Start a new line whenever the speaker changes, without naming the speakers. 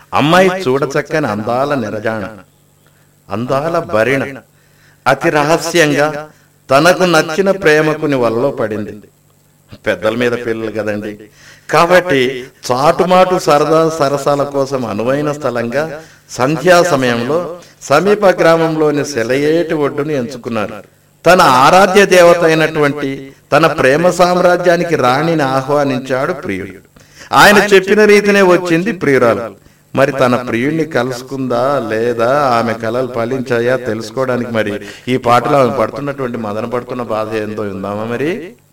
అమ్మాయి చూడచక్కని అందాల నిరజాణ అందాల భరిణ అతి రహస్యంగా తనకు నచ్చిన ప్రేమకుని వలలో పడింది పెద్దల మీద పిల్లలు కదండి కాబట్టి చాటుమాటు సరదా సరసాల కోసం అనువైన స్థలంగా సంధ్యా సమయంలో సమీప గ్రామంలోని సెలయేటి ఒడ్డును ఎంచుకున్నారు తన ఆరాధ్య దేవత అయినటువంటి తన ప్రేమ సామ్రాజ్యానికి రాణిని ఆహ్వానించాడు ప్రియుడు ఆయన చెప్పిన రీతినే వచ్చింది ప్రియురాలు మరి తన ప్రియుణ్ణి కలుసుకుందా లేదా ఆమె కలలు ఫలించాయా తెలుసుకోవడానికి మరి ఈ పాటలో ఆమె పడుతున్నటువంటి మదన పడుతున్న బాధ ఏందో ఉందామా మరి